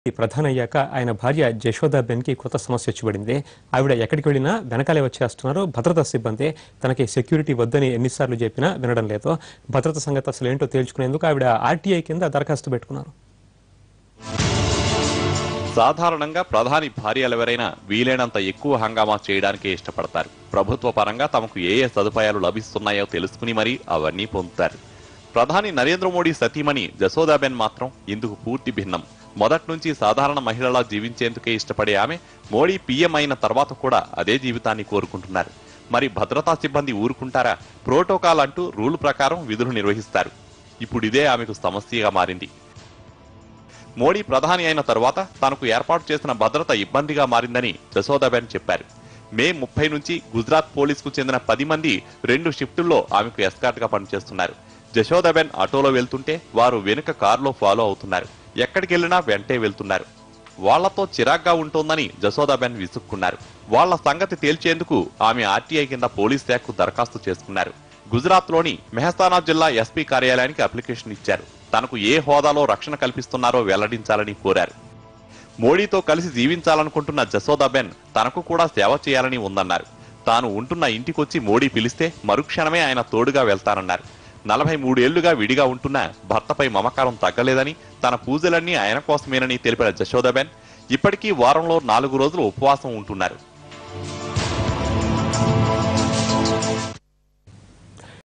ఈ ప్రధాని అయ్యాక ఆయన భార్య జశోదాబెన్కి కొత్త సమస్య వచ్చిపడింది ఆవిడ ఎక్కడికి వెళ్ళినా వెనకాలే వచ్చేస్తున్నారు భద్రతా సిబ్బంది తనకి సెక్యూరిటీ వద్దని ఎన్నిసార్లు చెప్పినా వినడం లేదు భద్రత సంగతి అసలు ఏంటో తేల్చుకునేందుకు ఆవిడ ఆర్టీఐ కింద దరఖాస్తు పెట్టుకున్నారు సాధారణంగా ప్రధాని భార్యలెవరైనా వీలైనంత ఎక్కువ హంగామా చేయడానికే ఇష్టపడతారు ప్రభుత్వ పరంగా తమకు ఏ ఏ సదుపాయాలు లభిస్తున్నాయో తెలుసుకుని మరీ అవన్నీ పొందుతారు ప్రధాని నరేంద్ర మోడీ సతీమణి జసోదాబెన్ మాత్రం ఇందుకు పూర్తి భిన్నం మొదటి నుంచి సాధారణ మహిళలా జీవించేందుకే ఇష్టపడే ఆమె మోడీ పీఎం అయిన తర్వాత కూడా అదే జీవితాన్ని కోరుకుంటున్నారు మరి భద్రతా సిబ్బంది ఊరుకుంటారా ప్రోటోకాల్ అంటూ రూల్ ప్రకారం విధులు నిర్వహిస్తారు ఇప్పుడు ఇదే ఆమెకు సమస్యగా మారింది మోడీ ప్రధాని అయిన తరువాత తనకు ఏర్పాటు చేసిన భద్రత ఇబ్బందిగా మారిందని జసోదాబెన్ చెప్పారు మే ముప్పై నుంచి గుజరాత్ పోలీసుకు చెందిన పది మంది రెండు షిఫ్టుల్లో ఆమెకు ఎస్కార్ట్ గా పనిచేస్తున్నారు జశోదాబెన్ ఆటోలో వెళ్తుంటే వారు వెనుక కారులో ఫాలో అవుతున్నారు ఎక్కడికి వెళ్ళినా వెంటే వెళ్తున్నారు వాళ్లతో చిరాగ్గా ఉంటోందని జసోదాబెన్ విసుక్కున్నారు వాళ్ల సంగతి తేల్చేందుకు ఆమె ఆర్టీఐ కింద పోలీస్ శాఖకు దరఖాస్తు చేసుకున్నారు గుజరాత్ లోని మెహసానా జిల్లా ఎస్పీ కార్యాలయానికి అప్లికేషన్ ఇచ్చారు తనకు ఏ హోదాలో రక్షణ కల్పిస్తున్నారో వెల్లడించాలని కోరారు మోడీతో కలిసి జీవించాలనుకుంటున్న జసోదాబెన్ తనకు కూడా సేవ చేయాలని ఉందన్నారు తాను ఉంటున్న ఇంటికొచ్చి మోడీ పిలిస్తే మరుక్షణమే ఆయన తోడుగా వెళ్తానన్నారు నలభై మూడేళ్లుగా విడిగా ఉంటున్న భర్తపై మమకారం తగ్గలేదని తన పూజలన్నీ ఆయన కోసమేనని తెలిపిన జశోదాబెన్ ఇప్పటికీ వారంలో నాలుగు రోజులు ఉపవాసం ఉంటున్నారు